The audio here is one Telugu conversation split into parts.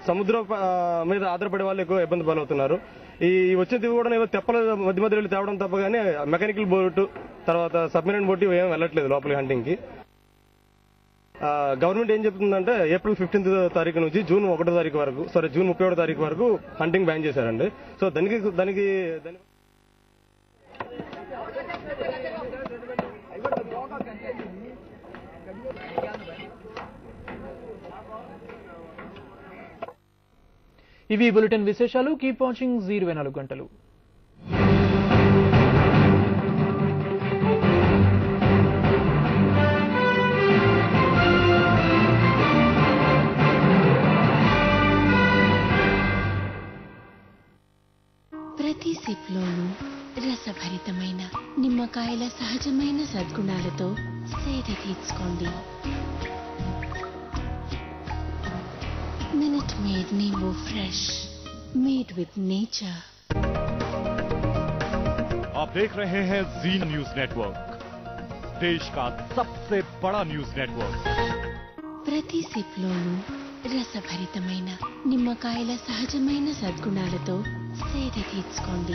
సముద్రం ఆ, మీద ఆధారపడే వాళ్ళు ఎక్కువ ఇబ్బంది పాలవుతున్నారు ఈ వచ్చేది కూడా ఏదో తెప్పల మధ్య మధ్య వెళ్ళి తేవడం తప్ప కానీ మెకానికల్ బోటు తర్వాత సబ్మెరైన్ బోట్ ఇవి ఏం వెళ్ళట్లేదు లోపలికి హంటింగ్ కి గవర్నమెంట్ ఏం చెప్తుందంటే ఏప్రిల్ ఫిఫ్టీన్త్ తారీఖు నుంచి జూన్ ఒకటో తారీఖు వరకు సారీ జూన్ ముప్పై ఒకటో తారీఖు వరకు హంటింగ్ బ్యాన్ చేశారండి సో దానికి దానికి దాని ఇవి బులెటిన్ విశేషాలు కీప్ వాచింగ్ జీరో నాలుగు గంటలు ప్రతి సిప్లోనూ రసభరితమైన నిమ్మకాయల సహజమైన సద్గుణాలతో సేద తీర్చుకోండి Minute Maid Nimbu fresh made with nature आप देख रहे हैं जी न्यूज नेटवर्क देश का सबसे बड़ा न्यूज नेटवर्क ప్రతి సిప్లోనూ రసభరితమైన నిమ్మకాయల సహజమైన సద్గుణాలతో సేద తీర్చుకోండి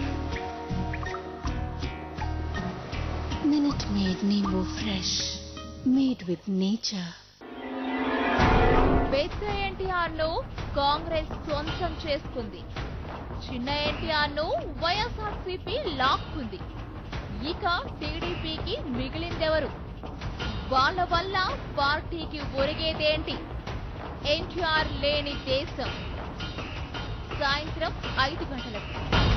Minute Maid Nimbu fresh made with nature పెద్ద ఎన్టీఆర్ ను కాంగ్రెస్ సొంతం చేసుకుంది చిన్న ఎన్టీఆర్ ను వైఎస్ఆర్సీపీ లాక్కుంది ఇక టీడీపీకి మిగిలిందెవరు వాళ్ళ వల్ల పార్టీకి ఒరిగేదేంటి ఎన్టీఆర్ లేని దేశం సాయంత్రం ఐదు గంటలకు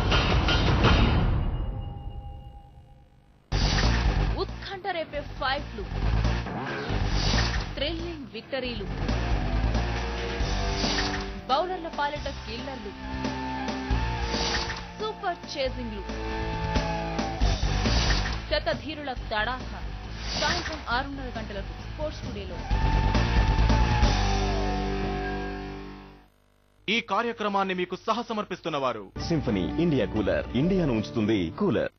ఉత్కంఠ రేపే ఫైట్లు థ్రిల్లింగ్ విక్టరీలు బౌలర్ల పాలిట కిల్లర్లు సూపర్ చేజింగ్లు శతధీరుల తడాఖ సాయంత్రం ఆరున్నర గంటలకు స్పోర్ట్స్ టుడేలో ఈ కార్యక్రమాన్ని మీకు సహసమర్పిస్తున్న వారు సింఫనీ ఇండియా కూలర్ ఇండియాను ఉంచుతుంది కూలర్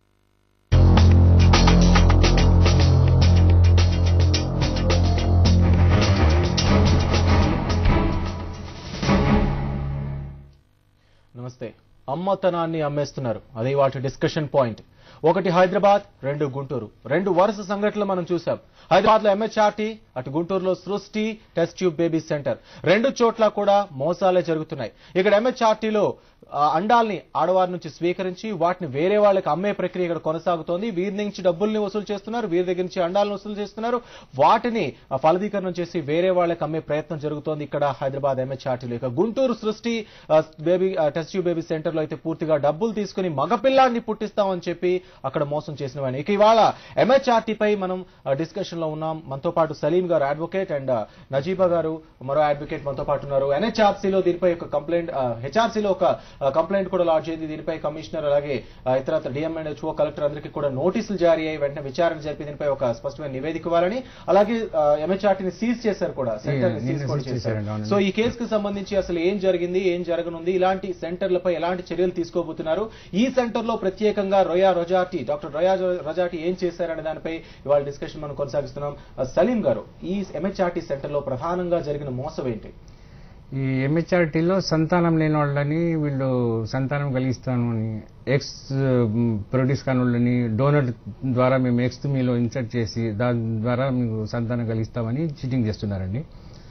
నమస్తే అమ్మతనాన్ని అమ్మేస్తున్నారు అది వాటి డిస్కషన్ పాయింట్ ఒకటి హైదరాబాద్ రెండు గుంటూరు రెండు వరుస సంఘటనలు మనం చూసాం హైదరాబాద్ లో ఎంహెచ్ఆర్టీ అటు గుంటూరులో సృష్టి టెస్ట్ ట్యూబ్ బేబీ సెంటర్ రెండు చోట్ల కూడా మోసాలే జరుగుతున్నాయి ఇక్కడ ఎంహెచ్ఆర్టీలో అండాల్ని ఆడవారి నుంచి స్వీకరించి వాటిని వేరే వాళ్ళకి అమ్మే ప్రక్రియ ఇక్కడ కొనసాగుతోంది వీరి నుంచి డబ్బుల్ని వసూలు చేస్తున్నారు వీరి దగ్గర నుంచి అండాలను వసూలు చేస్తున్నారు వాటిని ఆ, ఫలదీకరణం చేసి వేరే వాళ్ళకి అమ్మే ప్రయత్నం జరుగుతోంది ఇక్కడ హైదరాబాద్ ఎంహెచ్ఆర్టీలో ఇక గుంటూరు సృష్టి ఆ, బేబీ ఆ, టెస్ట్ ట్యూబ్ బేబీ సెంటర్ లో అయితే పూర్తిగా డబ్బులు తీసుకుని మగపిల్లాన్ని పుట్టిస్తామని చెప్పి అక్కడ మోసం చేసిన వాడిని ఇక ఇవాళ ఎంహెచ్ఆర్టీ పై మనం డిస్కషన్ లో ఉన్నాం మనతో పాటు సలీం గారు అడ్వకేట్ అండ్ నజీబా గారు మరో అడ్వకేట్ మనతో పాటు ఉన్నారు ఎన్హెచ్ఆర్సీలో దీనిపై ఒక కంప్లైంట్ హెచ్ఆర్సీలో ఒక కంప్లైంట్ కూడా లాడ్జ్ అయింది దీనిపై కమిషనర్ అలాగే ఆ, ఇతర డిఎంఎన్హెచ్ఓ కలెక్టర్ అందరికీ కూడా నోటీసులు జారీ అయ్యి వెంటనే విచారణ జరిపి దీనిపై ఒక స్పష్టమైన నివేదిక ఇవ్వాలని అలాగే ఎంహెచ్ఆర్టీని సీజ్ చేశారు కూడా సెంటర్ ని సీజ్ కూడా చేశారు సో ఈ కేసుకు సంబంధించి అసలు ఏం జరిగింది ఏం జరగనుంది ఇలాంటి సెంటర్లపై ఎలాంటి చర్యలు తీసుకోబోతున్నారు ఈ సెంటర్ లో ప్రత్యేకంగా రొయా రొజాటి డాక్టర్ రొయా రొజాటి ఏం చేశారనే దానిపై ఇవాళ డిస్కషన్ మనం కొనసాగిస్తున్నాం ఆ, సలీం గారు ఈ ఎంహెచ్ఆర్టీ సెంటర్ లో ప్రధానంగా జరిగిన మోసం ఏంటి ఈ ఎంహెచ్ఆర్టీలో సంతానం లేని వాళ్ళని వీళ్ళు సంతానం కలిగిస్తాను అని ఎక్స్ ప్రొడ్యూస్ కాని వాళ్ళని డోనర్ ద్వారా మేము ఎక్స్ మీలో ఇన్సర్ట్ చేసి దాని ద్వారా మీకు సంతానం కలిగిస్తామని చీటింగ్ చేస్తున్నారండి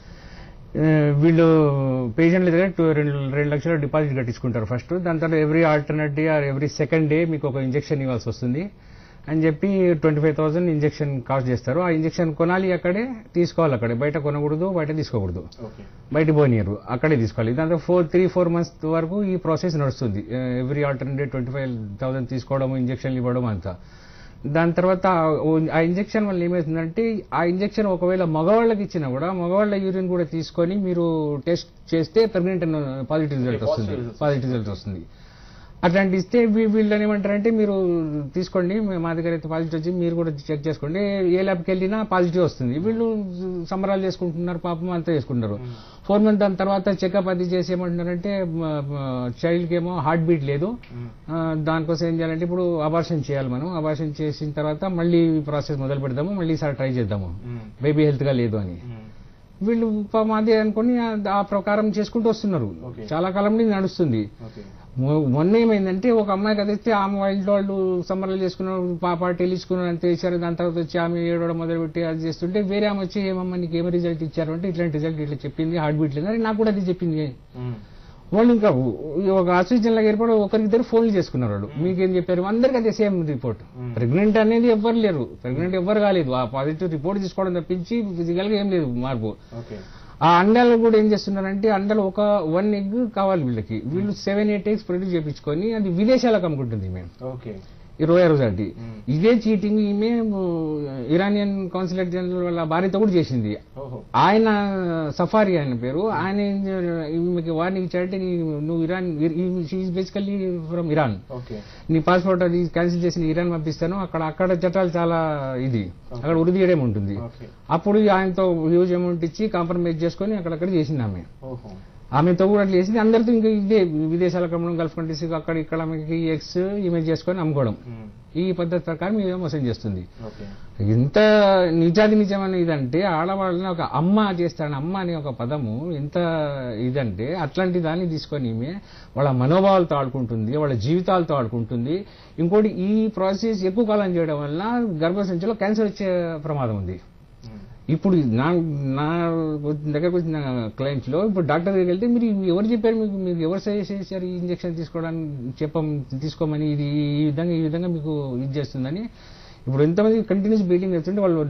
ఆ, వీళ్ళు పేషెంట్ల దగ్గర టూ- రెండు రెండు లక్షల డిపాజిట్ కట్టించుకుంటారు ఫస్ట్ దాని తర్వాత every alternate day or every second day మీకు ఒక ఇంజెక్షన్ ఇవ్వాల్సి వస్తుంది అని చెప్పి twenty five thousand injection cost చేస్తారు ఆ ఇంజెక్షన్ కొనాలి అక్కడే తీసుకోవాలి అక్కడే బయట కొనకూడదు బయట తీసుకోకూడదు బయట పోనీయరు అక్కడే తీసుకోవాలి దాంతో ఫోర్ త్రీ ఫోర్ మంత్స్ వరకు ఈ ప్రాసెస్ నడుస్తుంది every alternate twenty five thousand తీసుకోవడం ఇంజెక్షన్లు ఇవ్వడం అంతా దాని తర్వాత ఆ- ఆ ఇంజెక్షన్ వల్ల ఏమవుతుందంటే ఆ ఇంజెక్షన్ ఒకవేళ మగవాళ్ళకి ఇచ్చినా కూడా మగవాళ్ళ యూరిన్ కూడా తీసుకొని మీరు టెస్ట్ చేస్తే ప్రెగ్నెంట్ పాజిటివ్ రిజల్ట్ వస్తుంది పాజిటివ్ రిజల్ట్ వస్తుంది అట్లాంటి ఇస్తే వీ- వీళ్ళని ఏమంటారంటే మీరు తీసుకోండి మే- మా దగ్గర అయితే పాజిటివ్ వచ్చి మీరు కూడా చెక్ చేసుకోండి ఏ ల్యాబ్కి వెళ్ళినా పాజిటివ్ వస్తుంది వీళ్ళు సంబరాలు చేసుకుంటున్నారు పాపం అంతా చేసుకుంటారు ఫోర్ మంత్ దాని తర్వాత చెకప్ అది చేసి ఏమంటున్నారంటే చైల్డ్కి ఏమో హార్ట్ బీట్ లేదు ఆ, దానికోసం ఏం చేయాలంటే ఇప్పుడు అబార్షన్ చేయాలి మనం అబార్షన్ చేసిన తర్వాత మళ్ళీ ప్రాసెస్ మొదలు పెడదాము మళ్ళీ ఈసారి ట్రై చేద్దాము బేబీ హెల్త్ గా లేదు అని వీళ్ళు పాపం అదే అనుకుని ఆ- ఆ ప్రకారం చేసుకుంటూ వస్తున్నారు చాలా కాలం నుండి నడుస్తుంది మొ- మొన్న ఏమైందంటే ఒక అమ్మాయి కదిస్తే ఆమె వాళ్ళ వాళ్ళు సమ్మర్లు చేసుకున్నారు పా పార్టీలు ఇచ్చుకున్నారు అంతే ఇచ్చారు దాని తర్వాత వచ్చి ఆమె ఏడవడం మొదలుపెట్టి అది చేస్తుంటే వేరే ఆమె వచ్చి ఏమమ్మా నీకు ఏం రిజల్ట్ ఇచ్చారు అంటే ఇట్లాంటి రిజల్ట్ ఇట్లా చెప్పింది హార్ట్ బీట్ లేదు నాకు కూడా అది చెప్పింది వాళ్ళు ఇంకా ఒక ఆక్సిజన్ లాగా ఏర్పడి ఒకరిద్దరు ఫోన్లు చేసుకున్నారు వాళ్ళు మీకేం చెప్పారు అందరికి అదే సేమ్ రిపోర్ట్ ప్రెగ్నెంట్ అనేది ఎవ్వరు లేరు ప్రెగ్నెంట్ ఎవ్వరు కాలేదు ఆ పాజిటివ్ రిపోర్ట్ తీసుకోవడం తప్పించి ఫిజికల్ గా ఏం లేదు మార్పు ఆ అండాలు కూడా ఏం చేస్తున్నారంటే అండాలు ఒక వన్ ఎగ్ కావాలి వీళ్ళకి వీళ్ళు సెవెన్ ఎయిట్ ఎగ్స్ ప్రొడ్యూస్ చేయించుకొని అది విదేశాలకు అమ్ముకుంటుంది మేము ఓకే ఇరవై రోజు అంటే ఇదే చీటింగ్ ఈమె ఇరానియన్ కాన్సులేట్ జనరల్ వాళ్ళ భార్యతో కూడా చేసింది ఆయన సఫారీ ఆయన పేరు ఆయన ఏం చే- ఈమెకి వార్నింగ్ ఇచ్చాడంటే నీ- నువ్వు Iran basically from Iran okay నీ పాస్పోర్ట్ అది క్యాన్సిల్ చేసి నీ ఇరాన్ పంపిస్తాను అక్కడ అక్కడ చట్టాలు చాలా ఇది అక్కడ ఉరిదీయడం ఉంటుంది ఓకే అప్పుడు ఆయనతో హ్యూజ్ అమౌంట్ ఇచ్చి కాంప్రమైజ్ చేసుకొని అక్కడక్కడ చేసింది ఆమె ఓహో ఆమెతో కూడా అట్లా చేసింది అందరితో ఇంకా ఇదే విదేశాలకు అమ్మడం గల్ఫ్ కంట్రీస్ అక్కడ ఇక్కడ ఆమెకి ఎక్స్ ఇమేజ్ చేసుకొని అమ్ముకోవడం ఈ పద్ధతి ప్రకారం ఇదే మోసం చేస్తుంది ఓకే ఇంత నిజాది నిజమైన ఇదంటే ఆడవాళ్ళని ఒక అమ్మ చేస్తాడని అమ్మ అనే ఒక పదము ఎంత ఇదంటే అట్లాంటి దాన్ని తీసుకొని ఈమె వాళ్ళ మనోభావాలతో ఆడుకుంటుంది వాళ్ళ జీవితాలతో ఆడుకుంటుంది ఇంకోటి ఈ ప్రాసెస్ ఎక్కువ కాలం చేయడం వల్ల గర్భసంచిలో క్యాన్సర్ వచ్చే ప్రమాదం ఉంది ఇప్పుడు నా నా దగ్గరకు వచ్చిన క్లయింట్స్ లో ఇప్పుడు డాక్టర్ దగ్గరికి వెళ్తే మీరు ఎవరు చెప్పారు మీకు మీకు ఎవరు సజెస్ట్ చేశారు ఈ ఇంజక్షన్ తీసుకోవడానికి చెప్పం తీసుకోమని ఇది ఈ విధంగా ఈ విధంగా మీకు ఇది చేస్తుందని ఇప్పుడు ఎంతమంది కంటిన్యూస్ బీటింగ్ చేస్తుంటే వాళ్ళు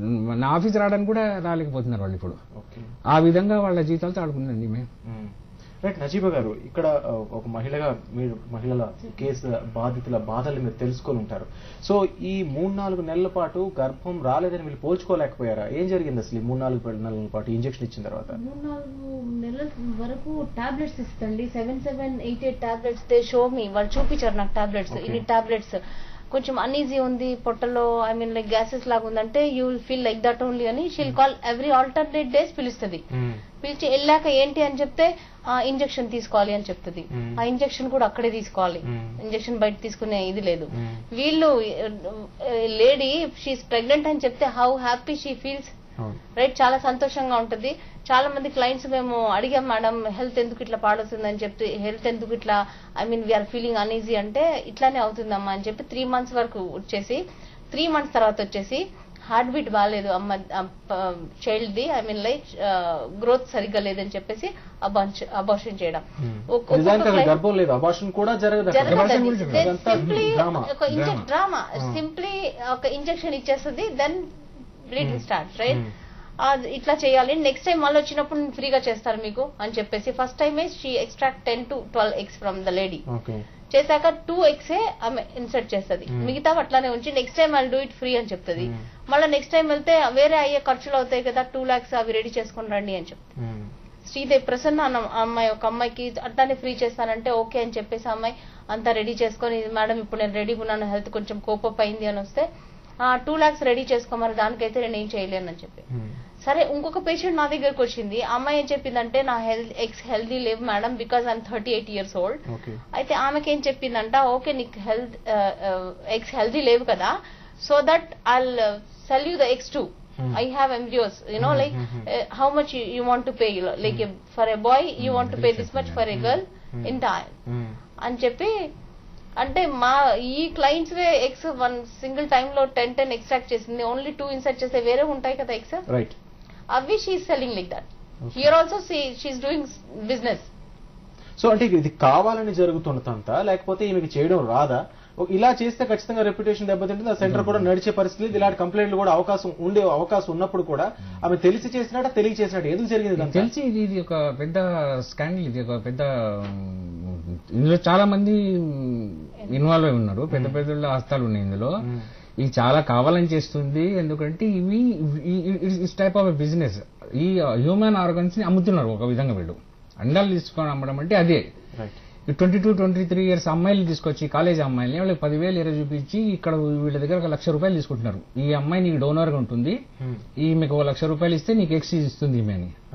నా ఆఫీస్ రావడానికి కూడా రాలేకపోతున్నారు వాళ్ళు ఇప్పుడు ఓకే ఆ విధంగా వాళ్ళ జీవితాలతో ఆడుకుందండి మేము రైట్ నజీబా గారు ఇక్కడ ఆ, ఒక మహిళగా మీరు మహిళల కేసు బాధితుల బాధలు మీరు తెలుసుకొని ఉంటారు సో ఈ మూడు నాలుగు నెలల పాటు గర్భం రాలేదని వీళ్ళు పోల్చుకోలేకపోయారా ఏం జరిగింది అసలు ఈ మూడు నాలుగు నెలల పాటు ఇంజెక్షన్ ఇచ్చిన తర్వాత మూడు నాలుగు నెలల వరకు టాబ్లెట్స్ ఇస్తండి seven seven eight eight tablets they show me వాళ్ళు చూపించారు నాకు టాబ్లెట్స్ ఇన్ని టాబ్లెట్స్ కొంచెం అన్ఈజీ ఉంది పొట్టలో ఐ మీన్ లైక్ గ్యాసెస్ లాగా ఉందంటే you will feel like that only అని she'll call every alternate days పిలుస్తుంది పిలిచి వెళ్ళాక ఏంటి అని చెప్తే ఇంజెక్షన్ తీసుకోవాలి అని చెప్తుంది ఆ ఇంజెక్షన్ కూడా అక్కడే తీసుకోవాలి ఇంజెక్షన్ బయట తీసుకునే ఇది లేదు వీళ్ళు లేడీ షీఈ్ ప్రెగ్నెంట్ అని చెప్తే how happy she feels right చాలా సంతోషంగా ఉంటుంది చాలా మంది క్లయింట్స్ మేము అడిగాం మేడం హెల్త్ ఎందుకు ఇట్లా పాడవుతుందని చెప్పి హెల్త్ ఎందుకు ఇట్లా I mean we're feeling uneasy అంటే ఇట్లానే అవుతుందమ్మా అని చెప్పి త్రీ మంత్స్ వరకు వచ్చేసి త్రీ మంత్స్ తర్వాత వచ్చేసి హార్ట్ బీట్ బాగాలేదు అమ్మ child the I mean like growth సరిగ్గా లేదని చెప్పేసి అబార్షన్ చేయడం ఒక్కొక్క నిజానికి అసలు client- గర్భం లేదు అబార్షన్ కూడా జరగదు అక్కడ. అదంతా సింప్లీ డ్రామా ఒక ఇంజెక్ట్ డ్రామా సింప్లీ ఒక ఇంజెక్షన్ ఇచ్చేస్తుంది దెన్ బ్లీడింగ్ స్టార్ట్ రైట్ ఇట్లా చేయాలి నెక్స్ట్ టైం మళ్ళీ వచ్చినప్పుడు నేను ఫ్రీగా చేస్తాను మీకు అని చెప్పేసి first time she extract ten to twelve eggs from the lady okay చేశాక టూ ఎగ్స్ ఆమె ఇన్సర్ట్ చేస్తుంది మిగతా అట్లానే ఉంచి next time I do it free అని చెప్తుంది మళ్ళీ నెక్స్ట్ టైం వెళ్తే వేరే అయ్యే ఖర్చులు అవుతాయి కదా టూ లాక్స్ అవి రెడీ చేసుకుని రండి అని చెప్తుంది శ్రీదేవి ప్రసన్న అన్న అమ్మాయి ఒక అమ్మాయికి అట్లానే ఫ్రీ చేస్తానంటే ఓకే అని చెప్పేసి ఆ అమ్మాయి అంతా రెడీ చేసుకొని మేడం ఇప్పుడు నేను రెడీగా ఉన్నాను హెల్త్ కొంచెం కోపప్ అయింది అని వస్తే టూ లాక్స్ రెడీ చేసుకోమని దానికైతే నేను ఏం చేయలేను అని చెప్పి సరే ఇంకొక పేషెంట్ నా దగ్గరకు వచ్చింది ఆ అమ్మాయి ఏం చెప్పిందంటే నా హెల్త్ ఎక్స్ హెల్దీ లేవ్ madam because I'm thirty eight years old okay అయితే ఆమెకి ఏం చెప్పిందంట ఓకే నీకు హెల్త్ ఎగ్స్ హెల్దీ లేవు కదా so that I sell you the eggs two I have embryos you know like how much you want to pay like for a boy you want to pay this much for a girl in time అని చెప్పి అంటే మా ఈ క్లయింట్స్ వే ఎక్స్ వన్ సింగిల్ టైమ్ లో టెన్ టెన్ ఎక్స్ట్రాక్ట్ చేసింది ఓన్లీ టూ ఇన్సర్ట్ చేస్తే వేరే ఉంటాయి కదా ఎక్స్ రైట్ అవి she selling like that here also she is doing business so అంటే ఇది కావాలని జరుగుతున్నదంతా లేకపోతే ఈమెకి చేయడం రాదా ఒక- ఇలా చేస్తే ఖచ్చితంగా రెప్యుటేషన్ దెబ్బతింటుంది ఆ సెంటర్ కూడా నడిచే పరిస్థితి లేదు. ఇలాంటి కంప్లైంట్లు కూడా అవకాశం ఉండే అవకాశం ఉన్నప్పుడు కూడా ఆమె తెలిసి చేసినట్ట తెలియ చేసినట్టు ఎందుకు జరిగింది ఇదంతా? తెలిసి ఇది ఇది ఒక పెద్ద స్కాండల్ ఇది ఒక పెద్ద ఉమ్, ఇందులో చాలా మంది ఇన్వాల్వ్ అయి ఉన్నారు పెద్ద పెద్ద హస్తాలు ఉన్నాయి ఇందులో ఇది చాలా కావాలని చేస్తుంది ఎందుకంటే ఇవి ఇట్స్ టైప్ ఆఫ్ బిజినెస్ ఈ హ్యూమన్ ఆర్గన్స్ ని అమ్ముతున్నారు ఒక విధంగా వీళ్ళు అండాలు తీసుకొని అమ్మడం అంటే అదే right twenty two twenty three years అమ్మాయిలు తీసుకొచ్చి కాలేజ్ అమ్మాయిల్ని వాళ్ళకి పదివేలు ఇరవై చూపించి ఇక్కడ వీళ్ళ దగ్గర ఒక లక్ష రూపాయలు తీసుకుంటున్నారు ఈ అమ్మాయి నీకు డోనర్ గా ఉంటుంది ఈ మీకు ఒక లక్ష రూపాయలు ఇస్తే నీకు ఎక్స్ ఇస్తుంది ఈమె అని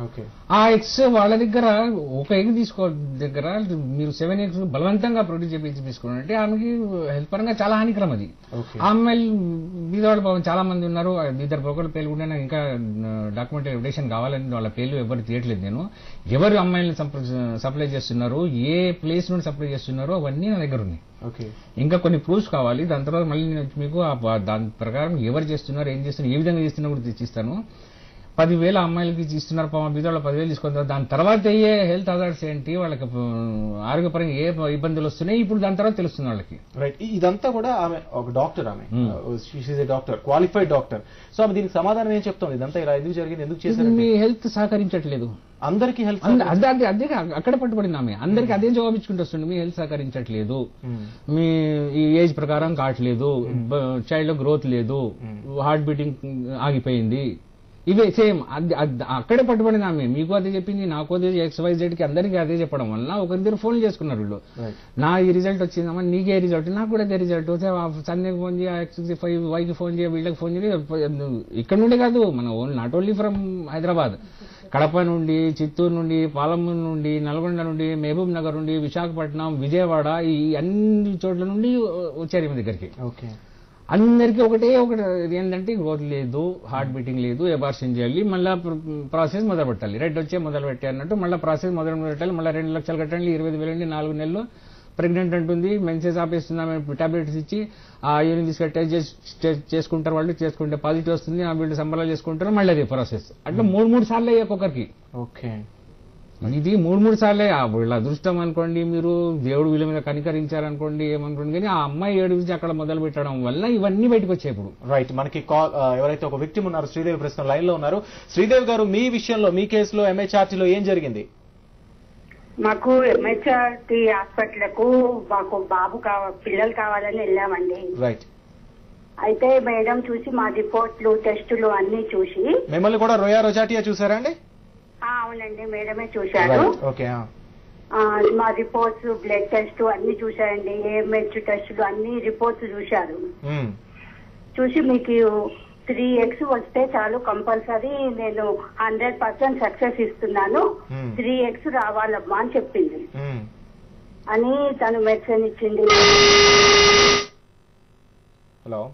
ఓకే ఆ ఎగ్స్ వాళ్ళ దగ్గర ఒక ఎగ్ తీసుకో దగ్గర మీరు సెవెన్ ఎగ్స్ బలవంతంగా ప్రొడ్యూస్ చేపించి తీసుకున్నారంటే ఆమెకి హెల్త్ పరంగా చాలా హానికరం అది ఓకే ఆ అమ్మాయిలు బీదవాళ్ళు పాపం చాలా మంది ఉన్నారు ఆ ఇద్దరు ఒకరి పేర్లు కూడా నాకు ఇంకా డాక్యుమెంట్ ఎవిడేషన్ కావాలని వాళ్ళ పేర్లు ఎవరు తీయట్లేదు నేను ఎవరు అమ్మాయిలను సప్లై చేస్తున్నారు ఏ ప్లేస్ నుండి సప్లై చేస్తున్నారో అవన్నీ నా దగ్గర ఉన్నాయి ఓకే ఇంకా కొన్ని ప్రూఫ్స్ కావాలి దాని తర్వాత మళ్ళీ నేను మీకు ఆ- దాని ప్రకారం ఎవరు చేస్తున్నారు ఏం చేస్తున్నారు ఏ విధంగా చేస్తున్నారు కూడా తెచ్చిస్తాను పదివేల అమ్మాయిలకి ఇస్తున్నారు పాపం బీదోళ్ళ పదివేలు తీసుకుంటారు దాని తర్వాత అయ్యే హెల్త్ అజార్ట్స్ ఏంటి వాళ్ళకి ఆ, ఆరోగ్యపరంగా ఏ ఇబ్బందులు వస్తున్నాయి ఇప్పుడు దాని తర్వాత తెలుస్తుంది వాళ్ళకి రైట్ ఇదంతా కూడా ఆమె ఒక డాక్టర్ ఆమె Hmm. She a doctor qualified doctor so ఆమె దీనికి సమాధానం ఏం చెప్తుంది ఇదంతా ఇలా ఎందుకు జరిగింది ఎందుకు మీ చేశారంటే హెల్త్ సహకరించట్లేదు అందరికీ హెల్త్ అంద- అదే అదే అదే అక్కడ పట్టుబడింది ఆమె అందరికి అదే జవాబు ఇచ్చుకుంటూ వస్తుంది మీ హెల్త్ సహకరించట్లేదు మీ ఈ ఏజ్ ప్రకారం కావట్లేదు చైల్డ్ లో గ్రోత్ లేదు హార్ట్ బీటింగ్ ఆగిపోయింది ఇవే సేమ్ అక్కడే పట్టుబడిన ఆమె మీకు అదే చెప్పింది నాకు అదే ఎక్స్ వై జెడ్ కి అందరికీ అదే చెప్పడం వల్ల ఒకరిద్దరు ఫోన్ చేసుకున్నారు వీళ్ళు Right. నా ఈ రిజల్ట్ వచ్చిందమ్మా నీకే రిజల్ట్ నాకు కూడా అదే రిజల్ట్ సందేకి ఫోన్ చేయ ఎక్స్ ఫైవ్ వైకి ఫోన్ చేయ వీళ్ళకి ఫోన్ చేయ ఇక్కడ నుండి కాదు మన only not only from Hyderabad Kadapa నుండి చిత్తూరు నుండి పాలమూరు నుండి నల్గొండ నుండి మహబూబ్ నగర్ నుండి విశాఖపట్నం విజయవాడ ఈ అన్ని చోట్ల నుండి వచ్చారు ఈమె దగ్గరికి ఓకే అందరికీ ఒకటే ఒకటి ఏంటంటే గ్రోత్ లేదు హార్ట్ బీటింగ్ లేదు ఎబార్షన్ చేయాలి మళ్ళీ ప్రాసెస్ మొదలు పెట్టాలి రెడ్ వచ్చే మొదలు పెట్టి అన్నట్టు మళ్ళీ ప్రాసెస్ మొదలు పెట్టాలి మళ్ళీ రెండు లక్షలు కట్టండి ఇరవై ఐదు వేలండి నాలుగు నెలలు ప్రెగ్నెంట్ అంటుంది మెన్సెస్ ఆపేస్తుంది ఆమె టాబ్లెట్స్ ఇచ్చి ఆ యూనిట్ తీసుకొని టెస్ట్ చేసి టెస్ట్ చేసుకుంటారు వాళ్ళు చేసుకుంటే పాజిటివ్ వస్తుంది ఆ వీళ్ళు సంబరాలు చేసుకుంటారు మళ్ళీ అదే ప్రాసెస్ అట్లా మూడు మూడు సార్లు అయ్యాయి ఒక్కొక్కరికి ఓకే ఇది మూడు మూడు సార్లే ఆ వీళ్ళ అదృష్టం అనుకోండి మీరు దేవుడు వీళ్ళ మీద కనికరించారనుకోండి ఏమనుకోండి కానీ ఆ అమ్మాయి ఏడు నుంచి అక్కడ మొదలు పెట్టడం వల్ల ఇవన్నీ బయటకు వచ్చాయి ఇప్పుడు రైట్ మనకి కాల్ ఆ, ఎవరైతే ఒక వ్యక్తి ఉన్నారు శ్రీదేవి ప్రస్తుతం లైన్ లో ఉన్నారు శ్రీదేవి గారు మీ విషయంలో మీ కేసులో MHRT లో ఏం జరిగింది మాకు ఎంహెచ్ఆర్టీ హాస్పిటల్కు మాకు బాబు కావ పిల్లలు కావాలని వెళ్ళామండి రైట్ అయితే మేడం చూసి మా రిపోర్ట్లు టెస్టులు అన్ని చూసి మిమ్మల్ని కూడా రోయా రొజాటియా చూసారా అండి "ఆ, అవునండి మేడమే చూశారు రైట్ ఓకే ఆ. ఆ, మా రిపోర్ట్స్ బ్లడ్ టెస్ట్ అన్ని చూశారండి ఏఎంహెచ్ టెస్టులు అన్ని రిపోర్ట్స్ చూశారు మ్మ్. చూసి మీకు త్రీ ఎక్స్ వస్తే చాలు కంపల్సరీ నేను హండ్రెడ్ పర్సెంట్ సక్సెస్ ఇస్తున్నాను Hmm. త్రీ ఎక్స్ రావాలమ్మా అని చెప్పింది మ్మ్. అని తను మెడిసిన్ ఇచ్చింది హలో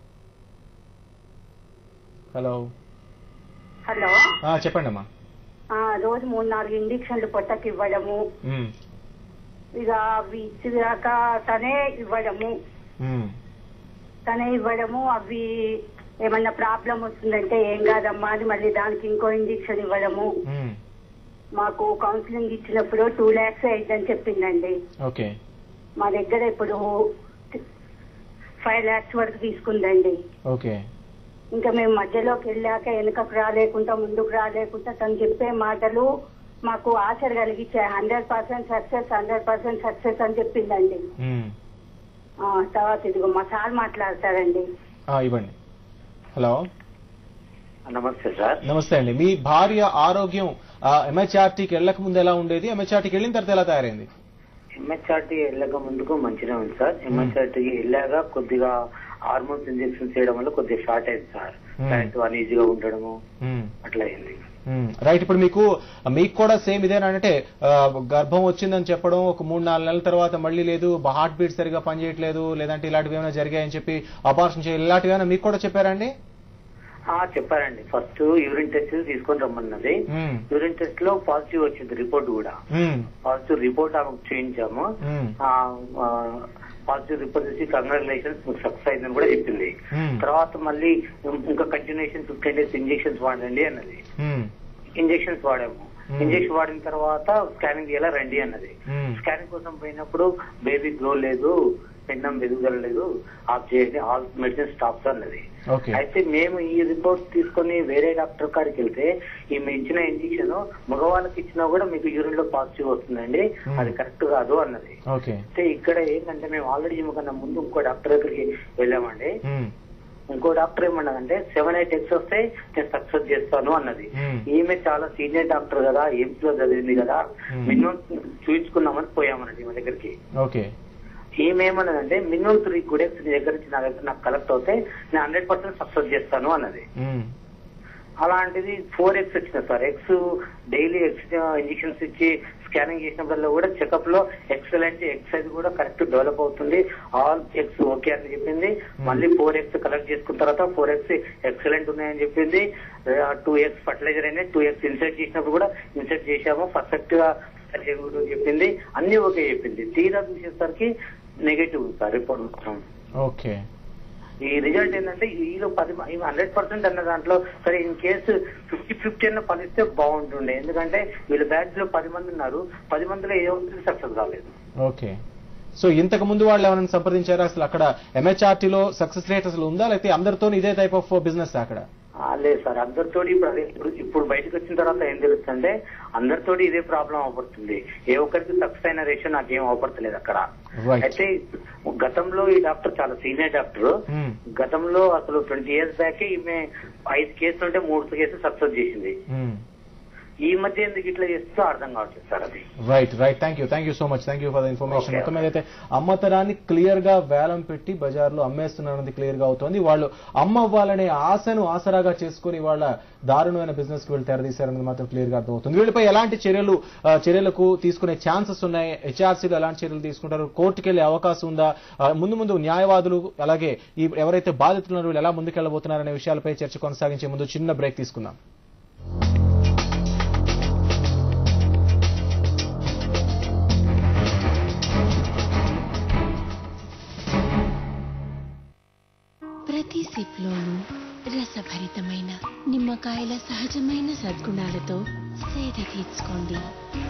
హలో హలో ఆ, చెప్పండి అమ్మా ఆ, రోజు మూడు నాలుగు ఇంజక్షన్లు పొట్టకి ఇవ్వడము మ్మ్. ఇక అవి ఇచ్చిదాక తనే ఇవ్వడము మ్మ్. తనే ఇవ్వడము అవి ఏమన్నా ప్రాబ్లం వస్తుందంటే ఏం కాదమ్మా అని మళ్ళీ దానికి ఇంకో ఇంజక్షన్ ఇవ్వడము మ్మ్. మాకు కౌన్సిలింగ్ ఇచ్చినప్పుడు టూ ల్యాక్స్ అయిందని చెప్పిందండి ఓకే మా దగ్గర ఇప్పుడు ఫైవ్ ల్యాక్స్ వరకు తీసుకుందండి ఓకే ఇంకా మేము మధ్యలోకి వెళ్ళాక వెనుకకు రాలేకుండా ముందుకు రాలేకుండా తను చెప్పే మాటలు మాకు ఆశ కలిగించాయి hundred percent success hundred percent success అని చెప్పిందండి మ్మ్. ఆ, తర్వాత ఇదిగో మా సార్ మాట్లాడతారండి ఆ, ఇవ్వండి హలో నమస్తే సార్ నమస్తే అండి మీ భార్య ఆరోగ్యం ఎంహెచ్ఆర్టీకి వెళ్ళక ముందు ఎలా ఉండేది ఎంహెచ్ఆర్టీకి వెళ్ళిన తర్వాత ఎలా తయారైంది ఎంహెచ్ఆర్టీ వెళ్ళక ముందుకు మంచిగా ఉంది సార్ ఎంహెచ్ఆర్టీకి వెళ్ళాక కొద్దిగా హార్మోన్స్ ఇంజెక్షన్ చేయడం వల్ల కొద్దిగా షార్ట్ అయింది సార్ Hmm. డైట్ అనీజీగా ఉండడము మ్మ్. అట్లా అయింది మ్మ్. రైట్ ఇప్పుడు మీకు మీకు కూడా సేమ్ ఇదేనా అంటే ఆ, గర్భం వచ్చిందని చెప్పడం ఒక మూడు నాలుగు నెలల తర్వాత మళ్ళీ లేదు హార్ట్ బీట్ సరిగా పనిచేయట్లేదు లేదంటే ఇలాంటివి ఏమైనా జరిగాయని చెప్పి అపార్షన్ చేయాలి ఇలాంటివి ఏమైనా మీకు కూడా చెప్పారండి ఆ చెప్పారండి ఫస్ట్ యూరిన్ టెస్ట్ తీసుకొని రమ్మన్నది మ్మ్. యూరిన్ టెస్ట్ లో పాజిటివ్ వచ్చింది రిపోర్ట్ కూడా మ్మ్. పాజిటివ్ రిపోర్ట్ ఆమెకు చేయించాము మ్మ్. పాజిటివ్ రిపోర్ట్ చూసి కంగ్రాచులేషన్స్ మీకు సక్సెస్ అయిందని కూడా చెప్పింది మ్మ్. తర్వాత మళ్ళీ ఇంకా కంటిన్యూషన్ ఫిఫ్టీన్ డేస్ ఇంజెక్షన్స్ వాడండి అన్నది మ్మ్. ఇంజెక్షన్స్ వాడాము Hmm. ఇంజెక్షన్ వాడిన తర్వాత స్కానింగ్ చేయాలా రండి అన్నది మ్మ్. స్కానింగ్ కోసం పోయినప్పుడు బేబీ గ్లో లేదు పిండం ఎదుగుదల లేదు ఆఫ్ చేయండి ఆల్ మెడిసిన్ స్టాప్స్ అన్నది ఓకే అయితే మేము ఈ రిపోర్ట్ తీసుకొని వేరే డాక్టర్ కాడికి వెళ్తే ఈమె ఇచ్చిన ఇంజెక్షన్ మగవాళ్ళకి ఇచ్చినా కూడా మీకు యూరిన్ లో పాజిటివ్ వస్తుందండి Hmm. అది కరెక్ట్ కాదు అన్నది ఓకే అయితే ఇక్కడ ఏంటంటే మేము ఆల్రెడీ ఈమె కన్నా ముందు ఇంకో డాక్టర్ దగ్గరికి వెళ్ళామండి మ్మ్. ఇంకో డాక్టర్ ఏమన్నదంటే సెవెన్ ఎయిట్ ఎక్స్ వస్తే నేను సక్సెస్ చేస్తాను అన్నది మ్మ్. ఈమె చాలా సీనియర్ డాక్టర్ కదా ఎయిమ్స్ లో చదివింది కదా Hmm. మినిమం చూపించుకుందామని పోయామన్నది ఈమె దగ్గరికి ఓకే ఈమె ఏమన్నదంటే మినిమం త్రీ గుడెక్స్ నీ దగ్గర నుంచి నా దగ్గర నాకు కలెక్ట్ అవుతే నేను హండ్రెడ్ పర్సెంట్ సక్సెస్ చేస్తాను అన్నది మ్మ్. అలాంటిది ఫోర్ ఎక్స్ వచ్చింది sir eggs daily eggs injections ఇచ్చి స్కానింగ్ చేసినప్పుడల్లా కూడా చెకప్ లో ఎక్సలెంట్ ఎక్స్ అది కూడా కరెక్ట్ డెవలప్ అవుతుంది ఆల్ ఎక్స్ ఓకే అని చెప్పింది మళ్ళీ ఫోర్ ఎక్స్ కలెక్ట్ చేసుకున్న తర్వాత ఫోర్ ఎక్స్ ఎక్సలెంట్ ఉన్నాయని చెప్పింది టూ ఎక్స్ ఫర్టిలైజర్ అయినా టూ ఎక్స్ ఇన్సర్ట్ చేసినప్పుడు కూడా ఇన్సర్ట్ చేశాము పర్ఫెక్ట్ గా చేయకూడదు చెప్పింది అన్ని ఓకే చెప్పింది తీరా చూసేసరికి నెగటివ్ సార్ రిపోర్ట్ మాత్రం ఓకే ఈ రిజల్ట్ ఏంటంటే ఈలో పది హండ్రెడ్ పర్సెంట్ అన్న దాంట్లో సరే ఇన్ కేసు ఫిఫ్టీ ఫిఫ్టీ అన్న ఫలిస్తే బాగుంటుండే ఎందుకంటే వీళ్ళ బ్యాచ్ లో పది మంది ఉన్నారు పది మందిలో ఏ ఒక్కరికి సక్సెస్ కాలేదు ఓకే సో ఇంతకు ముందు వాళ్ళు ఎవరైనా సంప్రదించారా అసలు అక్కడ MHRT లో సక్సెస్ రేట్ అసలు ఉందా లేకపోతే అందరితో ఇదే టైప్ ఆఫ్ బిజినెస్ అక్కడ ఆ, లేదు సార్ అందరితో ఇప్పుడు అదే ఇప్పుడు ఇప్పుడు బయటకు వచ్చిన తర్వాత ఏం తెలుస్తుంటే అందరితో ఇదే ప్రాబ్లం అవపడుతుంది ఏ ఒక్కరికి సక్సెస్ అయిన రేషియో నాకేం అవపడతలేదు అక్కడ Right. అయితే గతంలో ఈ డాక్టర్ చాలా సీనియర్ డాక్టర్ Hmm. గతంలో అసలు ట్వంటీ ఇయర్స్ బ్యాక్ ఈమె ఐదు కేసులు ఉంటే మూడు కేసులు సక్సెస్ చేసింది ఈ మధ్య ఎందుకు ఇట్లా చేస్తుందో అర్థం కావట్లేదు సార్ అది right right thank you thank you so much thank you for the information Okay. మొత్తం మీద అయితే అమ్మతనాన్ని క్లియర్ గా వేలం పెట్టి బజార్లో అమ్మేస్తున్నారన్నది క్లియర్ గా అవుతోంది వాళ్ళు అమ్మ అవ్వాలనే ఆశను ఆసరాగా చేసుకుని వాళ్ళ దారుణమైన బిజినెస్ కి వీళ్ళు తెరదీశారన్నది మాత్రం క్లియర్ గా అర్థమవుతుంది వీళ్ళపై ఎలాంటి చర్యలు ఆ, చర్యలకు తీసుకునే ఛాన్సెస్ ఉన్నాయి హెచ్ఆర్సీలు ఎలాంటి చర్యలు తీసుకుంటారు కోర్టుకు వెళ్లే అవకాశం ఉందా ఆ, ముందు ముందు న్యాయవాదులు అలాగే ఈ ఎవరైతే బాధితులు ఉన్నారో వీళ్ళు ఎలా ముందుకెళ్లబోతున్నారనే విషయాలపై చర్చ కొనసాగించే ముందు చిన్న బ్రేక్ తీసుకుందాం ప్రతి సిప్లోనూ రసభరితమైన నిమ్మకాయల సహజమైన సద్గుణాలతో సేద తీర్చుకోండి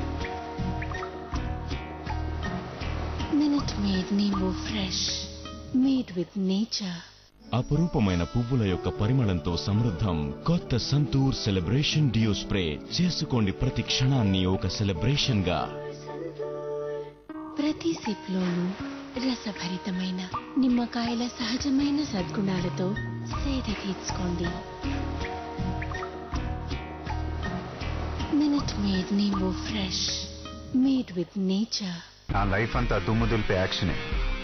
Minute Maid Nimbu fresh made with nature అపురూపమైన పువ్వుల యొక్క పరిమళంతో సమృద్ధం కొత్త సంతూర్ సెలబ్రేషన్ డియో స్ప్రే చేసుకోండి ప్రతి క్షణాన్ని ఒక సెలబ్రేషన్ గా ప్రతి సిప్లోనూ రసభరితమైన నిమ్మకాయల సహజమైన సద్గుణాలతో సేద తీర్చుకోండి Minute Maid Nimbu fresh made with nature నా లైఫ్ అంతా దుమ్ము దులిపే యాక్షనే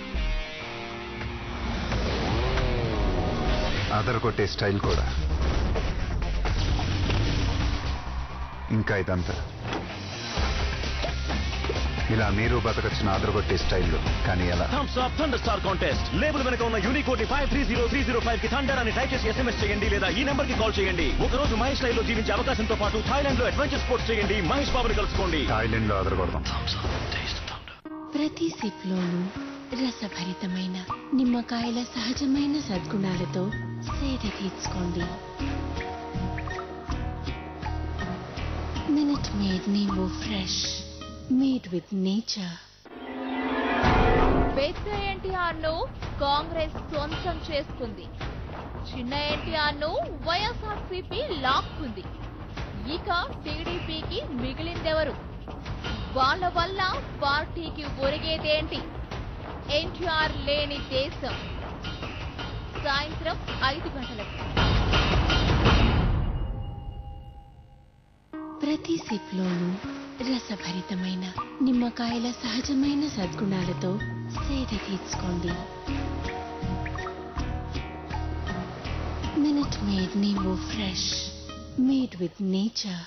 అదర కొట్టే స్టైల్ కూడా ఇంకా ఇదంతా ఇలా మీరు బతకచ్చిన అదరగొట్టే స్టైల్లో కానీ ఎలా Thums Up thunder star contest label వెనక ఉన్న యూనికోడ్ ని five three zero three zero five కి థండర్ అని టైప్ చేసి ఎస్ఎంఎస్ చేయండి లేదా ఈ నెంబర్ కి కాల్ చేయండి ఒక రోజు మహేష్ లైవ్ లో జీవించే అవకాశంతో పాటు థాయిలాండ్ లో అడ్వెంచర్ స్పోర్ట్స్ చేయండి మహేష్ బాబుని కలుసుకోండి థాయిలాండ్ లో అదరగొడదాం ప్రతి సిప్లోనూ రసభరితమైన నిమ్మకాయల సహజమైన సద్గుణాలతో సేద తీర్చుకోండి Minute Maid Nimbu fresh made with nature పెద్ద ఎన్టీఆర్ ను కాంగ్రెస్ సొంతం చేసుకుంది చిన్న ఎన్టీఆర్ ను వైఎస్ఆర్సీపీ లాక్కుంది ఇక టీడీపీకి మిగిలిందెవరు వాళ్ళ వల్ల పార్టీకి ఒరిగేదేంటి ఎన్టీఆర్ లేని దేశం సాయంత్రం ఐదు గంటలకు ప్రతి సిప్లోనూ రసభరితమైన నిమ్మకాయల సహజమైన సద్గుణాలతో సేద తీర్చుకోండి Minute Maid Nimbu fresh made with nature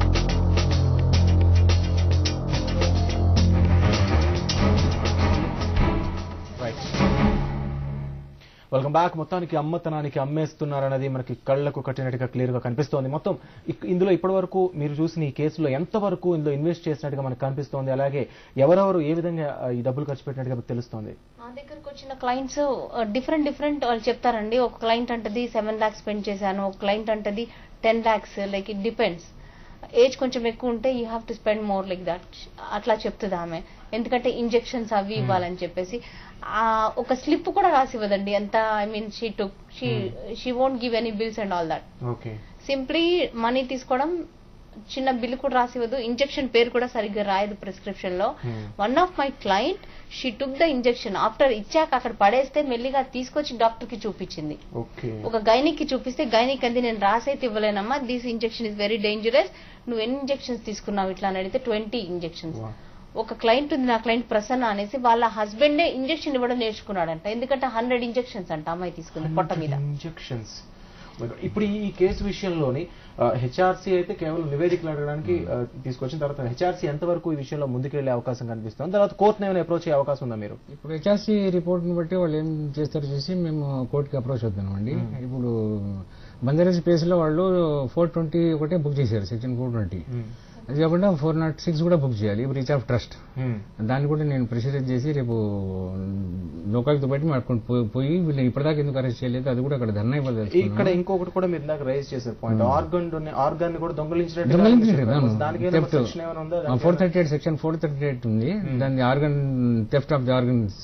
right welcome back మొత్తానికి అమ్మతనానికి అమ్మేస్తున్నారన్నది మనకి కళ్లకు కట్టినట్టుగా క్లియర్ గా కనిపిస్తోంది మొత్తం ఇక్- ఇందులో ఇప్పటి వరకు మీరు చూసిన ఈ కేసులో ఎంతవరకు ఇందులో ఇన్వెస్ట్ చేసినట్టుగా మనకు కనిపిస్తోంది అలాగే ఎవరెవరు ఏ విధంగా ఆ, ఈ డబ్బులు ఖర్చు పెట్టినట్టుగా మీకు తెలుస్తోంది నా దగ్గరకు వచ్చిన క్లయింట్స్ డిఫరెంట్ డిఫరెంట్ వాళ్ళు చెప్తారండి ఒక క్లయింట్ అంటది సెవెన్ లాక్స్ స్పెండ్ చేశాను ఒక క్లయింట్ అంటది ten lakhs like it depends age కొంచెం ఎక్కువ ఉంటే you have to spend more like that అట్లా చెప్తుంది ఆమె ఎందుకంటే ఇంజెక్షన్స్ అవి ఇవ్వాలని చెప్పేసి ఆ ఒక స్లిప్ కూడా రాసి ఇవ్వదండి ఎంత I mean she to she she won't give any bills and all that okay simply money తీసుకోవడం చిన్న బిల్ కూడా రాసి ఇవ్వదు ఇంజెక్షన్ పేరు కూడా సరిగ్గా రాయదు ప్రిస్క్రిప్షన్ లో one of my client she took the injection after ఇచ్చాక అక్కడ పడేస్తే మెల్లిగా తీసుకొచ్చి డాక్టర్ కి చూపించింది ఓకే ఒక గైనిక్ కి చూపిస్తే గైనిక్ అంది నేను రాసైతే ఇవ్వలేనమ్మా this injection is very dangerous నువ్వు ఎన్ని ఇంజెక్షన్స్ తీసుకున్నావు ఇట్లా అని అడిగితే ట్వంటీ ఇంజెక్షన్స్ ఒక క్లయింట్ ఉంది నా క్లయింట్ ప్రసన్న అనేసి వాళ్ళ హస్బెండే ఇంజెక్షన్ ఇవ్వడం నేర్చుకున్నాడంట ఎందుకంటే హండ్రెడ్ ఇంజెక్షన్స్ అంట అమ్మాయి తీసుకుంది పొట్ట మీద ఇంజెక్షన్స్ ఇప్పుడు ఈ కేసు విషయంలోని హెచ్ఆర్సీ అయితే కేవలం నివేదికలు అడగడానికి ఆ, తీసుకొచ్చిన తర్వాత హెచ్ఆర్సీ ఎంతవరకు ఈ విషయంలో ముందుకెళ్లే అవకాశం కనిపిస్తుంది తర్వాత కోర్టును ఏమైనా అప్రోచ్ అయ్యే అవకాశం ఉందా మీరు ఇప్పుడు హెచ్ఆర్సీ రిపోర్ట్ని బట్టి వాళ్ళు ఏం చేస్తారో చూసి మేము కోర్టుకి అప్రోచ్ అవుతున్నామండి ఇప్పుడు బంజారాస్ కేసులో వాళ్ళు ఫోర్ ట్వంటీ ఒకటే బుక్ చేశారు సెక్షన్ ఫోర్ ట్వంటీ అది కాకుండా ఫోర్ నాట్ సిక్స్ కూడా బుక్ చేయాలి బ్రీచ్ ఆఫ్ ట్రస్ట్ దాన్ని కూడా నేను ప్రెషరైజ్ చేసి రేపు లోకాలతో బట్టి మాట్లాడుకుని పో- పోయి వీళ్ళు ఇప్పటిదాకా ఎందుకు అరెస్ట్ చేయలేదు అది కూడా అక్కడ ధర్నా ఇవ్వాలి ఇక్కడ ఇంకొకటి కూడా మీరు ఇందాక రైజ్ చేశారు పాయింట్ ఆర్గన్ ఆర్గాన్ ని కూడా దొంగలించినట్టు దానికి ఏమైనా సెక్షన్ ఏమైనా ఉందా four thirty eight section four thirty eight ఉంది దాని organ theft of the organs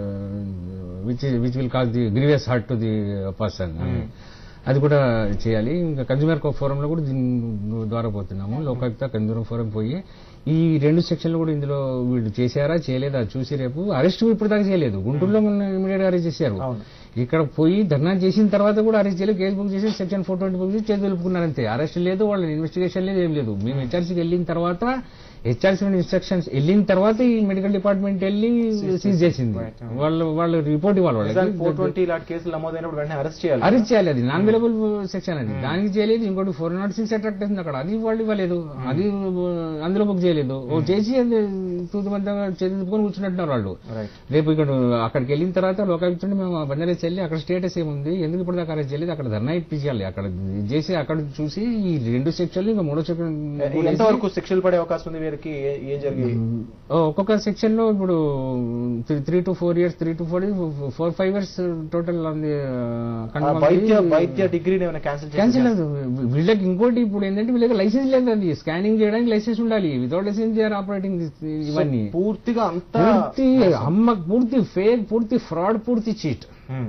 which which will cause the grievous hurt to the person అది కూడా చేయాలి ఇంకా కన్జ్యూమర్ ఫోరం లో కూడా దీని ద్వారా పోతున్నాము లోకాయుక్త కన్జ్యూమర్ ఫోరం పోయి ఈ రెండు సెక్షన్లు కూడా ఇందులో వీళ్ళు చేశారా చేయలేదా చూసి రేపు అరెస్ట్ ఇప్పుడు దాకా చేయలేదు గుంటూరులో మొన్న ఇమీడియట్ గా అరెస్ట్ చేశారు ఇక్కడ పోయి ధర్నా చేసిన తర్వాత కూడా అరెస్ట్ చేయలేదు కేసు బుక్ చేసి సెక్షన్ ఫోర్ ట్వంటీ బుక్ చేసి చేతి తెలుపుకున్నారంతే అరెస్ట్ లేదు వాళ్ళ ఇన్వెస్టిగేషన్ లేదు ఏం లేదు మేము హెచ్ఆర్సీకి వెళ్ళిన తర్వాత హెచ్ఆర్సీ ఇన్స్ట్రక్షన్స్ వెళ్ళిన తర్వాత ఈ మెడికల్ డిపార్ట్మెంట్ వెళ్ళి సీజ్ చేసింది వాళ్ళు వాళ్ళు రిపోర్ట్ ఇవ్వాలి వాళ్ళకి ఫోర్ ట్వంటీ ఇలాంటి కేసులు నమోదైనప్పుడు వెంటనే అరెస్ట్ చేయాలి అరెస్ట్ చేయాలి అది నాన్ అవైలబుల్ సెక్షన్ అది దానికి చేయలేదు ఇంకోటి ఫోర్ నాట్ సిక్స్ అట్రాక్ట్ చేసింది అక్కడ అది వాళ్ళు ఇవ్వలేదు అది అందులో బుక్ చేయలేదు ఓ చేసి అది తూతుమంతంగా చేతిపుకొని కూర్చున్నట్టున్నారు వాళ్ళు రేపు ఇక్కడ అక్కడికి వెళ్ళిన తర్వాత లోకాయుక్తుంటే మేము బంజారా వెళ్ళి అక్కడ స్టేటస్ ఏముంది ఎందుకు ఇప్పుడు దాకా అరెస్ట్ చేయలేదు అక్కడ ధర్నా ఇప్పించాలి అక్కడ ఇది చేసి అక్కడ చూసి ఈ రెండు సెక్షన్లు ఇంకా మూడో సెక్షన్ ఎంతవరకు శిక్షలు పడే అవకాశం ఉంది వీరికి ఏ- ఏం జరిగి ఓ, ఒక్కొక్క సెక్షన్ లో ఇప్పుడు three to four years three to four four five years total ఆ వైద్య వైద్య డిగ్రీని ఏమైనా క్యాన్సిల్ క్యాన్సిల్ లేదు వీళ్ళకి ఇంకోటి ఇప్పుడు ఏంటంటే వీళ్ళకి లైసెన్స్ లేదు అది స్కానింగ్ చేయడానికి లైసెన్స్ ఉండాలి without licence they are operating ఇవన్నీ పూర్తిగా అంతా పూర్తి అమ్మ పూర్తి ఫేక్ పూర్తి ఫ్రాడ్ పూర్తి చీట్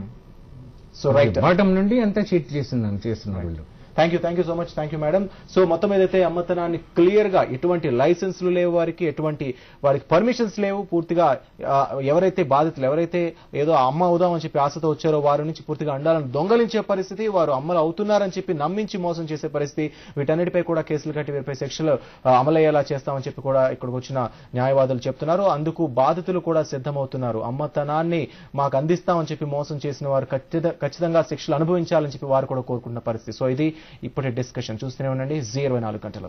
సో రైట్ బాటం నుండి అంతా చీట్ చేస్తున్నారు చేస్తున్నారు వీళ్ళు thank you thank you so much thank you madam so మొత్తం ఏదైతే అమ్మతనాన్ని క్లియర్ గా ఎటువంటి లైసెన్స్లు లేవు వారికి ఎటువంటి వారికి పర్మిషన్స్ లేవు పూర్తిగా ఆ, ఎవరైతే బాధితులు ఎవరైతే ఏదో అమ్మ అవుదామని చెప్పి ఆశతో వచ్చారో వారి నుంచి పూర్తిగా అండాలను దొంగలించే పరిస్థితి వారు అమ్మలు అవుతున్నారని చెప్పి నమ్మించి మోసం చేసే పరిస్థితి వీటన్నిటిపై కూడా కేసులు కట్టి వీరిపై శిక్షలు ఆ, అమలయ్యేలా చేస్తామని చెప్పి కూడా ఇక్కడికి వచ్చిన న్యాయవాదులు చెప్తున్నారు అందుకు బాధితులు కూడా సిద్ధమవుతున్నారు అమ్మతనాన్ని మాకు అందిస్తామని చెప్పి మోసం చేసిన వారు ఖచ్చిత- ఖచ్చితంగా శిక్షలు అనుభవించాలని చెప్పి వారు కూడా కోరుకుంటున్న పరిస్థితి సో ఇది ఇప్పటి డిస్కషన్ చూస్తూనే ఉండండి జీ ఇరవై నాలుగు గంటలు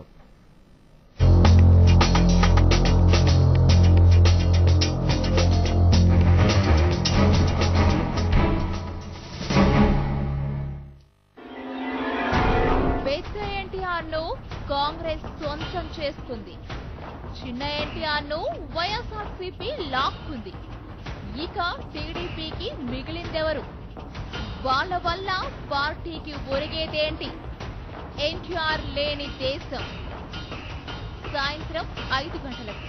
పెద్ద ఎన్టీఆర్ ను కాంగ్రెస్ సొంతం చేసుకుంది చిన్న ఎన్టీఆర్ ను వైఎస్ఆర్సీపీ లాక్కుంది ఇక టీడీపీకి మిగిలిందెవరు వాళ్ళ వల్ల పార్టీకి ఒరిగేదేంటి ఎన్టీఆర్ లేని దేశం సాయంత్రం ఐదు గంటలకు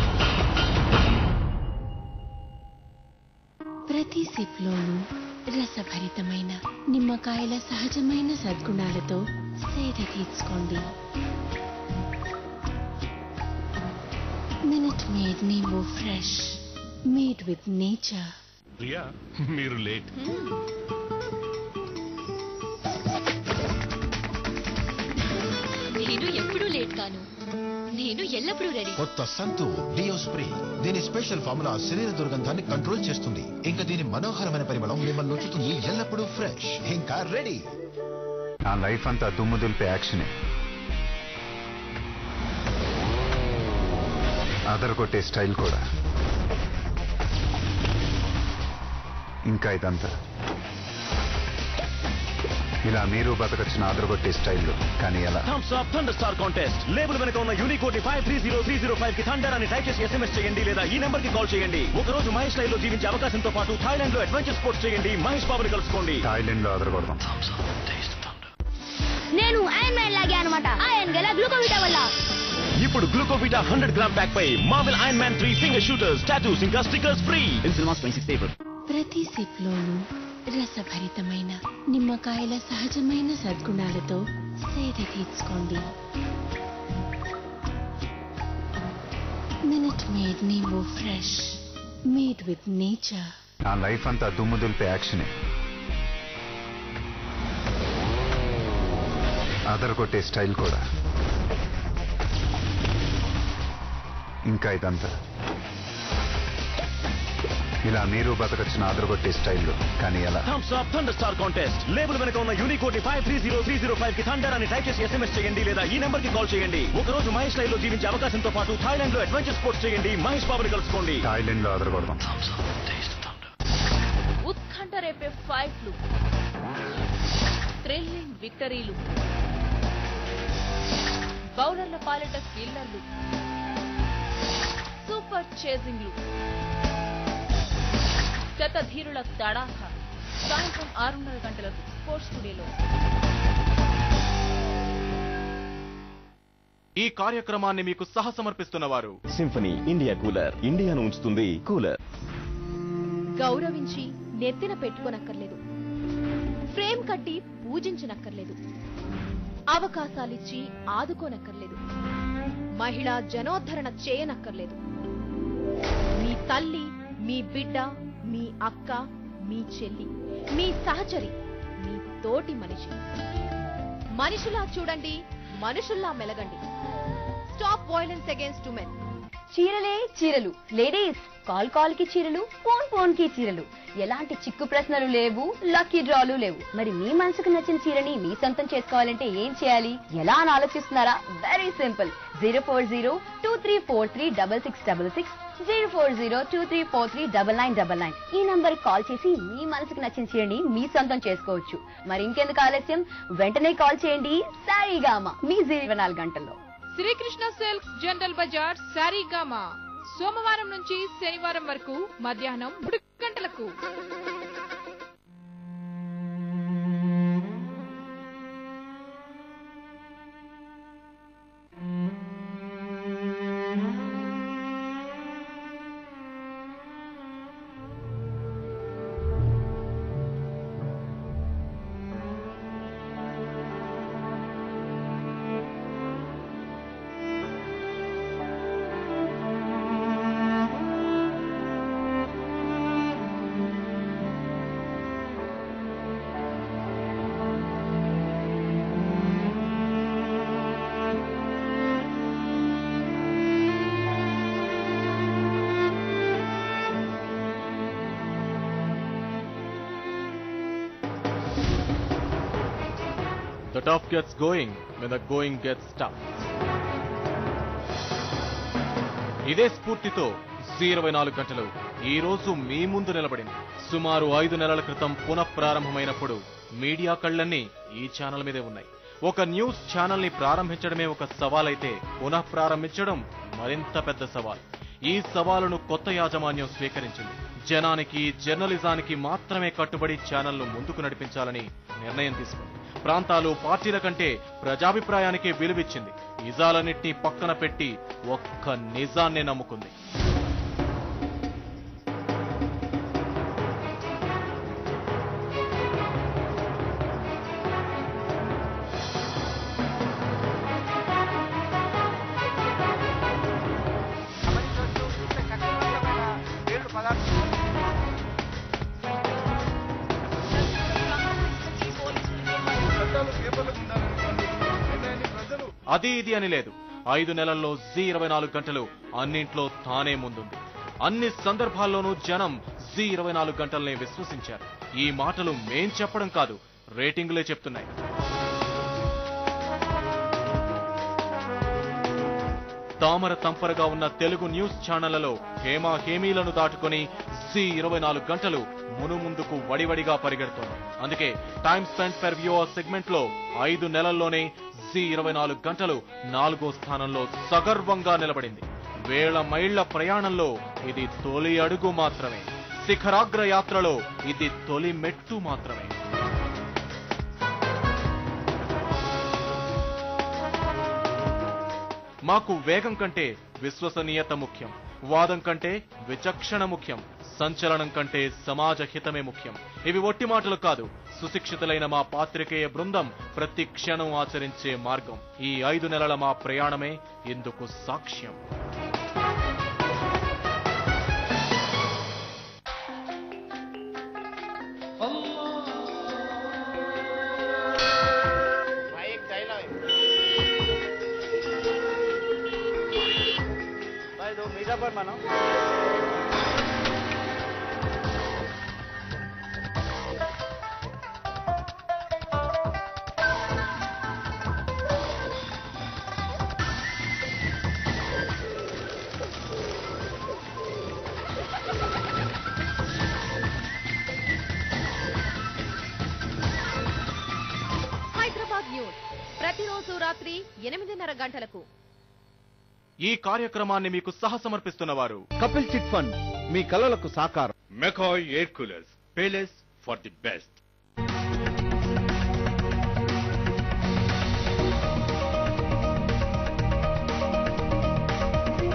ప్రతి సిప్లోనూ రసభరితమైన నిమ్మకాయల సహజమైన సద్గుణాలతో సేద తీర్చుకోండి Minute Maid Nimbu fresh made with nature Priya మీరు లేట్ నేను ఎప్పుడూ లేట్ కాను నేను ఎల్లప్పుడూ రెడీ కొత్త సంతు డియో స్ప్రే దీని స్పెషల్ ఫార్ములా శరీర దుర్గంధాన్ని కంట్రోల్ చేస్తుంది ఇంకా దీని మనోహరమైన పరిమళం మిమ్మల్ని ఉంచుతుంది ఎల్లప్పుడూ ఫ్రెష్ ఇంకా రెడీ నా లైఫ్ అంతా దుమ్ము దులిపే యాక్షనే అదరగొట్టే స్టైల్ కూడా ఇంకా ఇదంతా ఇలా మీరు బతకచ్చిన అదరగొట్టే స్టైల్లో కానీ ఎలా Thums Up thunder star contest label వెనక ఉన్న unicode five three zero three zero five కి థండర్ అని టైప్ చేసి ఎస్ఎంఎస్ చేయండి లేదా ఈ నెంబర్ కి కాల్ చేయండి ఒక రోజు మహేష్ లైవ్ లో జీవించే అవకాశంతో పాటు థాయిలాండ్ లో అడ్వెంచర్ స్పోర్ట్స్ చేయండి మహేష్ బాబుని కలుసుకోండి థాయిలాండ్ లో అదరగొడదాం నేను ఐరన్ మ్యాన్ లాగే అనమాట ఆయన గల గ్లూకోవిటా వల్ల ఇప్పుడు గ్లూకోవిటా హండ్రెడ్ గ్రామ్ ప్యాక్ పై Marvel Iron Man three finger shooters tattoos ఇంకా stickers free in cinemas twenty six April ప్రతి సిప్లోనూ రసభరితమైన నిమ్మకాయల సహజమైన సద్గుణాలతో సేద తీర్చుకోండి Minute Maid Nimbu fresh made with nature నా లైఫ్ అంతా దుమ్ము దులిపే యాక్షనే అదరగొట్టే స్టైల్ కూడా ఇంకా ఇదంతా ఇలా మీరు బతకచ్చిన ఆదరగొట్టే స్టైల్లో కానీ ఎలా Thums Up thunder star contest label వెనక ఉన్న యూనికోడ్ ని five three zero three zero five కి థండర్ అని టైప్ చేసి ఎస్ఎంఎస్ చేయండి లేదా ఈ నెంబర్ కి కాల్ చేయండి ఒక రోజు మహేష్ లైవ్ లో జీవించే అవకాశంతో పాటు థాయిలాండ్ లో అడ్వెంచర్ స్పోర్ట్స్ చేయండి మహేష్ బాబుని కలుసుకోండి థాయిలాండ్ లో ఆదరగొడదాం ఉత్కంఠ రేపే ఫైట్లు థ్రిల్లింగ్ విక్టరీలు బౌలర్ల పాలిట కిల్లర్లు సూపర్ చేజింగ్లు శతధీరుల తడాఖ సాయంత్రం ఆరున్నర గంటలకు స్పోర్ట్స్ స్టూడియోలో ఈ కార్యక్రమాన్ని మీకు సహసమర్పిస్తున్న వారు సింఫనీ ఇండియా కూలర్ ఇండియాను ఉంచుతుంది కూలర్ గౌరవించి నెత్తిన పెట్టుకోనక్కర్లేదు ఫ్రేమ్ కట్టి పూజించనక్కర్లేదు అవకాశాలిచ్చి ఆదుకోనక్కర్లేదు మహిళా జనోద్ధరణ చేయనక్కర్లేదు మీ తల్లి మీ బిడ్డ మీ అక్క మీ చెల్లి మీ సహచరి మీ తోటి మనిషి మనిషిలా చూడండి మనుషుల్లా మెలగండి స్టాప్ వైలెన్స్ అగేన్స్ట్ ఉమెన్ చీరలే చీరలు లేడీస్ కాల్ కాల్ కి చీరలు ఫోన్ ఫోన్ కి చీరలు ఎలాంటి చిక్కు ప్రశ్నలు లేవు లక్కీ డ్రాలు లేవు మరి మీ మనసుకు నచ్చిన చీరని మీ సొంతం చేసుకోవాలంటే ఏం చేయాలి ఎలా అని ఆలోచిస్తున్నారా very simple zero four zero two three four three double six double six zero four zero two three four three double nine double nine ఈ నంబర్ కాల్ చేసి మీ మనసుకు నచ్చిన చీరని మీ సొంతం చేసుకోవచ్చు మరి ఇంకెందుకు ఆలస్యం వెంటనే కాల్ చేయండి సారీగామ మీ ఇరవై నాలుగు గంటల్లో శ్రీకృష్ణ సిల్క్స్ జనరల్ బజార్ సారీగామా సోమవారం నుంచి శనివారం వరకు మధ్యాహ్నం మూడు గంటలకు The tough gets going when the going gets tough. ఇదే స్ఫూర్తితో జీ ఇరవై నాలుగు గంటలు ఈ రోజు మీ ముందు నిలబడింది సుమారు ఐదు నెలల క్రితం పునఃప్రారంభమైనప్పుడు మీడియా కళ్ళన్నీ ఈ ఛానల్ మీదే ఉన్నాయి ఒక న్యూస్ ఛానల్ ని ప్రారంభించడమే ఒక సవాలైతే పునఃప్రారంభించడం మరింత పెద్ద సవాల్ ఈ సవాలును కొత్త యాజమాన్యం స్వీకరించింది జనానికి జర్నలిజానికి మాత్రమే కట్టుబడి ఛానల్ను ముందుకు నడిపించాలని నిర్ణయం తీసుకుంది ప్రాంతాలు పార్టీల కంటే ప్రజాభిప్రాయానికి విలువిచ్చింది నిజాలన్నింటినీ పక్కన పెట్టి ఒక్క నిజాన్నే నమ్ముకుంది అది ఇది అని లేదు ఐదు నెలల్లో జీ ఇరవై నాలుగు గంటలు అన్నింట్లో తానే ముందుంది అన్ని సందర్భాల్లోనూ జనం జీ ఇరవై నాలుగు గంటల్ని విశ్వసించారు ఈ మాటలు మేం చెప్పడం కాదు రేటింగులే చెప్తున్నాయి తామర తంపరగా ఉన్న తెలుగు న్యూస్ ఛానళ్లలో హేమా హేమీలను దాటుకొని జీ ఇరవై నాలుగు గంటలు మునుముందుకు వడివడిగా పరిగెడుతోంది అందుకే time spend per view segment లో ఐదు నెలల్లోనే జీ ఇరవై నాలుగు గంటలు నాలుగో స్థానంలో సగర్వంగా నిలబడింది వేల మైళ్ల ప్రయాణంలో ఇది తొలి అడుగు మాత్రమే శిఖరాగ్ర యాత్రలో ఇది తొలి మెట్టు మాత్రమే మాకు వేగం కంటే విశ్వసనీయత ముఖ్యం వాదం కంటే విచక్షణ ముఖ్యం సంచలనం కంటే సమాజ హితమే ముఖ్యం ఇవి ఒట్టి మాటలు కాదు సుశిక్షితులైన మా పాత్రికేయ బృందం ప్రతి క్షణం ఆచరించే మార్గం ఈ ఐదు నెలల మా ప్రయాణమే ఇందుకు సాక్ష్యం भाई दो मीठा पर मानो రాత్రి ఎనిమిదిన్నర గంటలకు ఈ కార్యక్రమాన్ని మీకు సహసమర్పిస్తున్న వారు కపిల్ చిట్ ఫండ్ మీ కలలకు సాకారం McCoy air coolers payless for the best